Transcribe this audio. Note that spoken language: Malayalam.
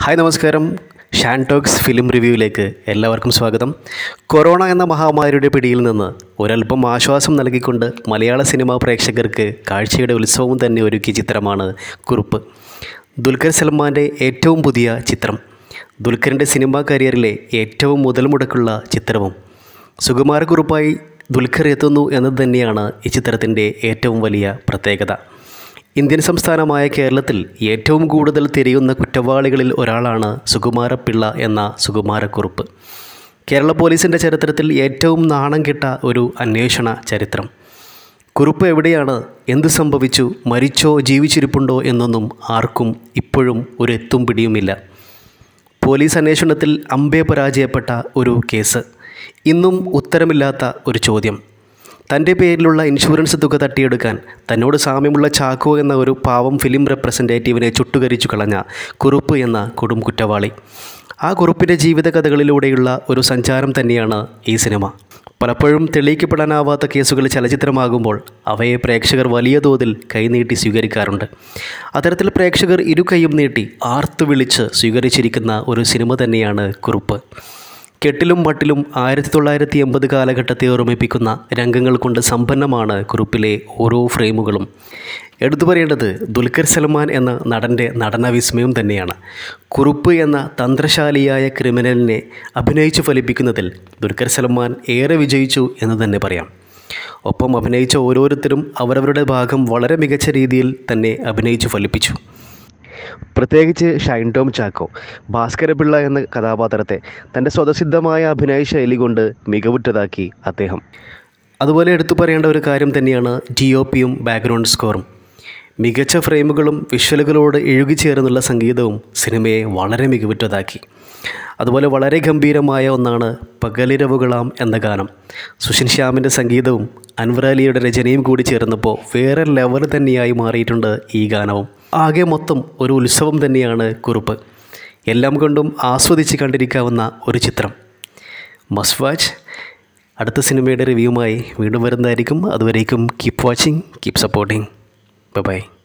ഹായ് നമസ്കാരം ഷാൻ ടോക്സ് ഫിലിം റിവ്യൂവിലേക്ക് എല്ലാവർക്കും സ്വാഗതം കൊറോണ എന്ന മഹാമാരിയുടെ പിടിയിൽ നിന്ന് ഒരല്പം ആശ്വാസം നൽകിക്കൊണ്ട് മലയാള സിനിമാ പ്രേക്ഷകർക്ക് കാഴ്ചയുടെ ഉത്സവം തന്നെ ഒരുക്കിയ ചിത്രമാണ് കുറുപ്പ് ദുൽഖർ സൽമാൻ്റെ ഏറ്റവും പുതിയ ചിത്രം ദുൽഖറിൻ്റെ സിനിമാ കരിയറിലെ ഏറ്റവും മുതൽ മുടക്കുള്ള ചിത്രവും സുകുമാരക്കുറുപ്പായി ദുൽഖർ എത്തുന്നു എന്നത് തന്നെയാണ് ഈ ചിത്രത്തിൻ്റെ ഏറ്റവും വലിയ പ്രത്യേകത ഇന്ത്യൻ സംസ്ഥാനമായ കേരളത്തിൽ ഏറ്റവും കൂടുതൽ തിരയുന്ന കുറ്റവാളികളിൽ ഒരാളാണ് സുകുമാരപ്പിള്ള എന്ന സുകുമാരക്കുറുപ്പ് കേരള പോലീസിൻ്റെ ചരിത്രത്തിൽ ഏറ്റവും നാണം കെട്ട ഒരു അന്വേഷണ ചരിത്രം കുറുപ്പ് എവിടെയാണ് എന്ത് സംഭവിച്ചു മരിച്ചോ ജീവിച്ചിരിപ്പുണ്ടോ എന്നൊന്നും ആർക്കും ഇപ്പോഴും ഒരു എത്തും പിടിയുമില്ല പോലീസ് അന്വേഷണത്തിൽ അമ്പെ പരാജയപ്പെട്ട ഒരു കേസ് ഇന്നും ഉത്തരമില്ലാത്ത ഒരു ചോദ്യം തൻ്റെ പേരിലുള്ള ഇൻഷുറൻസ് തുക തട്ടിയെടുക്കാൻ തന്നോട് സാമ്യമുള്ള ചാക്കോ എന്ന ഒരു പാവം ഫിലിം റെപ്രസെൻറ്റേറ്റീവിനെ ചുട്ടുകരിച്ചു കളഞ്ഞ കുറുപ്പ് എന്ന കൊടും കുറ്റവാളി ആ കുറുപ്പിൻ്റെ ജീവിതകഥകളിലൂടെയുള്ള ഒരു സഞ്ചാരം തന്നെയാണ് ഈ സിനിമ പലപ്പോഴും തെളിയിക്കപ്പെടാനാവാത്ത കേസുകൾ ചലച്ചിത്രമാകുമ്പോൾ അവയെ പ്രേക്ഷകർ വലിയ തോതിൽ കൈനീട്ടി സ്വീകരിക്കാറുണ്ട് അത്തരത്തിൽ പ്രേക്ഷകർ ഇരു കൈയും നീട്ടി ആർത്തു വിളിച്ച് സ്വീകരിച്ചിരിക്കുന്ന ഒരു സിനിമ തന്നെയാണ് കുറുപ്പ് കെട്ടിലും മട്ടിലും ആയിരത്തി തൊള്ളായിരത്തി എൺപത് കാലഘട്ടത്തെ ഓർമ്മിപ്പിക്കുന്ന രംഗങ്ങൾ കൊണ്ട് സമ്പന്നമാണ് കുറുപ്പിലെ ഓരോ ഫ്രെയിമുകളും എടുത്തു പറയേണ്ടത് ദുൽഖർ സൽമാൻ എന്ന നടൻ്റെ നടന വിസ്മയം തന്നെയാണ് കുറുപ്പ് എന്ന തന്ത്രശാലിയായ ക്രിമിനലിനെ അഭിനയിച്ചു ഫലിപ്പിക്കുന്നതിൽ ദുൽഖർ സൽമാൻ ഏറെ വിജയിച്ചു എന്ന് തന്നെ പറയാം ഒപ്പം അഭിനയിച്ച ഓരോരുത്തരും അവരവരുടെ ഭാഗം വളരെ മികച്ച രീതിയിൽ തന്നെ അഭിനയിച്ചു ഫലിപ്പിച്ചു പ്രത്യേകിച്ച് ഷൈൻ ടോം ചാക്കോ ഭാസ്കരപിള്ള എന്ന കഥാപാത്രത്തെ തൻ്റെ സ്വതസിദ്ധമായ അഭിനയ ശൈലി കൊണ്ട് മികവുറ്റതാക്കി അദ്ദേഹം അതുപോലെ എടുത്തു പറയേണ്ട ഒരു കാര്യം തന്നെയാണ് ജി ഒ പിയും ബാക്ക്ഗ്രൗണ്ട് സ്കോറും മികച്ച ഫ്രെയിമുകളും വിഷ്വലുകളോട് ഇഴുകിച്ചേർന്നുള്ള സംഗീതവും സിനിമയെ വളരെ മികവുറ്റതാക്കി അതുപോലെ വളരെ ഗംഭീരമായ ഒന്നാണ് പകലിരവുകളാം എന്ന ഗാനം സുഷിൻ ശ്യാമിൻ്റെ സംഗീതവും അൻവർ അലിയുടെ രചനയും കൂടി ചേർന്നപ്പോൾ വേറെ ലെവൽ തന്നെയായി മാറിയിട്ടുണ്ട് ഈ ഗാനവും ആകെ മൊത്തം ഒരു ഉത്സവം തന്നെയാണ് കുറുപ്പ് എല്ലാം കൊണ്ടും ആസ്വദിച്ച് കണ്ടിരിക്കാവുന്ന ഒരു ചിത്രം മസ്റ്റ് വാച്ച് അടുത്ത സിനിമയുടെ റിവ്യൂമായി വീണ്ടും വരുന്നതായിരിക്കും അതുവരേക്കും keep watching keep supporting by